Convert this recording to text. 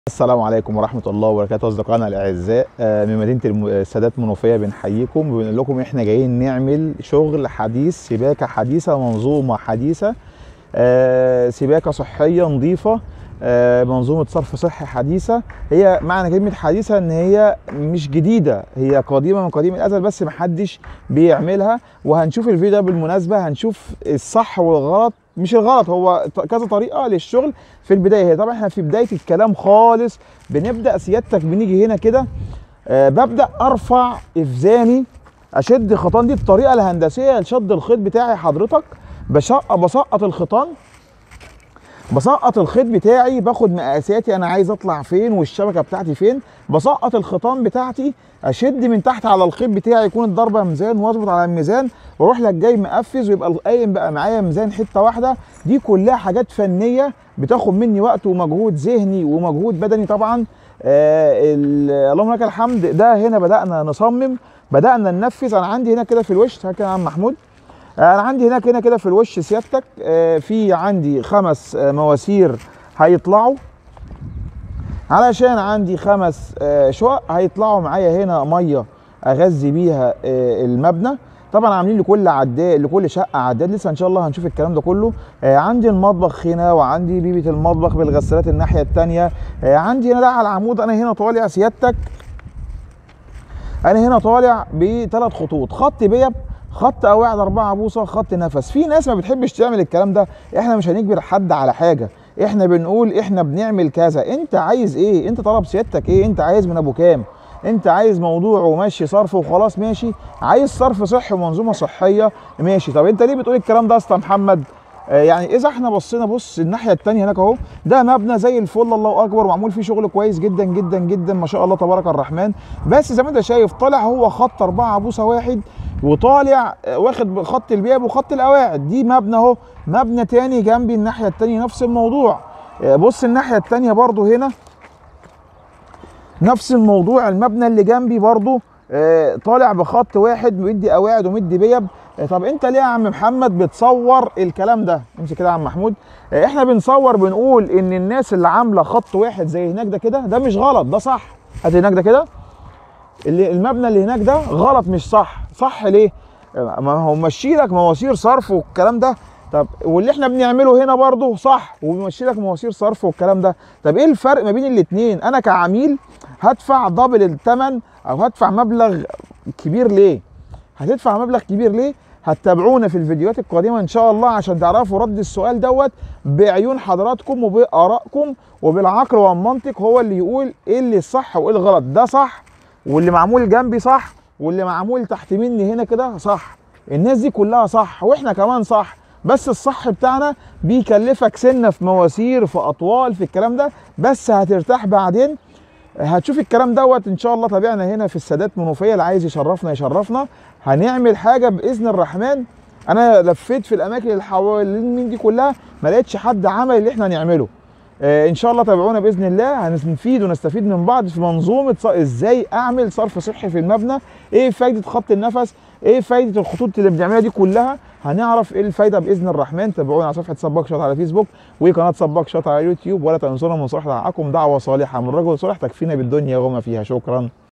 السلام عليكم ورحمة الله وبركاته أصدقائنا الأعزاء آه، من مدينة الم- السادات منوفية بنحييكم وبنقول لكم إحنا جايين نعمل شغل حديث سباكة حديثة منظومة حديثة آه، سباكة صحية نظيفة آه، منظومة صرف صحي حديثة هي معنى كلمة حديثة إن هي مش جديدة هي قديمة من قديم الأزل بس محدش بيعملها وهنشوف الفيديو ده بالمناسبة هنشوف الصح والغلط مش الغلط هو ط- كذا طريقة للشغل في البدايه هي طبعا احنا في بدايه الكلام خالص بنبدا سيادتك بنيجي هنا كده آه ببدا ارفع افزاني اشد خيطان دي الطريقه الهندسيه لشد الخيط بتاعي حضرتك بشق بسقط الخيطان بسقط الخيط بتاعي باخد مقاساتي انا عايز اطلع فين والشبكه بتاعتي فين بسقط الخيطان بتاعتي اشد من تحت على الخيط بتاعي يكون الضربه ميزان واظبط على الميزان واروح لك جاي مقفز ويبقى القايم بقى معايا ميزان حته واحده دي كلها حاجات فنيه بتاخد مني وقت ومجهود ذهني ومجهود بدني طبعا آه ال- اللهم لك الحمد ده هنا بدانا نصمم بدانا ننفذ انا عندي هنا كده في الوش هكذا يا عم محمود انا عندي هناك هنا كده في الوش سيادتك آه، في عندي خمس آه، مواسير هيطلعوا علشان عندي خمس آه، شقق هيطلعوا معايا هنا ميه اغذي بيها آه، المبنى طبعا عاملين لكل عداد لكل شقه عداد لسه ان شاء الله هنشوف الكلام ده كله آه، عندي المطبخ هنا وعندي بيبه المطبخ بالغسالات الناحيه الثانيه عندي هنا ده على العمود انا هنا طالع سيادتك انا هنا طالع بثلاث خطوط خط بيب خط قواعد أربعة بوصة خط نفس في ناس ما بتحبش تعمل الكلام ده احنا مش هنجبر حد على حاجة احنا بنقول احنا بنعمل كذا انت عايز ايه انت طلب سيادتك ايه انت عايز من ابو كام انت عايز موضوع وماشي صرف وخلاص ماشي عايز صرف صحي ومنظومة صحية ماشي طب انت ليه بتقول الكلام ده اصلا محمد آه، يعني اذا احنا بصينا بص الناحيه الثانيه هناك اهو ده مبنى زي الفل الله اكبر ومعمول فيه شغل كويس جدا جدا جدا ما شاء الله تبارك الرحمن بس زي ما انت شايف طالع هو خط أربعة بوصه واحد وطالع آه، واخد خط البياب وخط القواعد دي مبنى اهو مبنى تاني جنبي الناحيه الثانيه نفس الموضوع آه، بص الناحيه الثانيه برضو هنا نفس الموضوع المبنى اللي جنبي برضو آه، طالع بخط واحد مدي قواعد ومدي بيب آه، طب انت ليه يا عم محمد بتصور الكلام ده امسك كده يا عم محمود آه، احنا بنصور بنقول ان الناس اللي عامله خط واحد زي هناك ده كده ده مش غلط ده صح هات هناك ده كده اللي المبنى اللي هناك ده غلط مش صح صح ليه آه، ما هو مشي لك مواسير صرف والكلام ده طب واللي احنا بنعمله هنا برضه صح وبيمشي لك مواسير صرف والكلام ده طب ايه الفرق ما بين الاثنين انا كعميل هدفع دبل الثمن او هدفع مبلغ كبير ليه هتدفع مبلغ كبير ليه هتتابعونا في الفيديوهات القادمه ان شاء الله عشان تعرفوا رد السؤال دوت بعيون حضراتكم وبارائكم وبالعقل والمنطق هو اللي يقول ايه اللي الصح وايه الغلط ده صح واللي معمول جنبي صح واللي معمول تحت مني هنا كده صح الناس دي كلها صح واحنا كمان صح بس الصح بتاعنا بيكلفك سنه في مواسير في اطوال في الكلام ده بس هترتاح بعدين هتشوف الكلام دوت ان شاء الله تابعنا هنا في السادات منوفيه اللي عايز يشرفنا يشرفنا هنعمل حاجه باذن الرحمن انا لفيت في الاماكن اللي حوالين دي كلها ما لقيتش حد عمل اللي احنا نعمله آه ان شاء الله تابعونا باذن الله هنفيد ونستفيد من بعض في منظومه ص- ازاي اعمل صرف صحي في المبنى ايه فايده خط النفس ايه فايده الخطوط اللي بنعملها دي كلها هنعرف ايه الفايده باذن الرحمن تابعونا على صفحه سباك شاط على فيسبوك وقناه سباك شاط على يوتيوب ولا تنسونا من صالح دعاكم دعوه صالحه من رجل صالح تكفينا بالدنيا وما فيها شكرا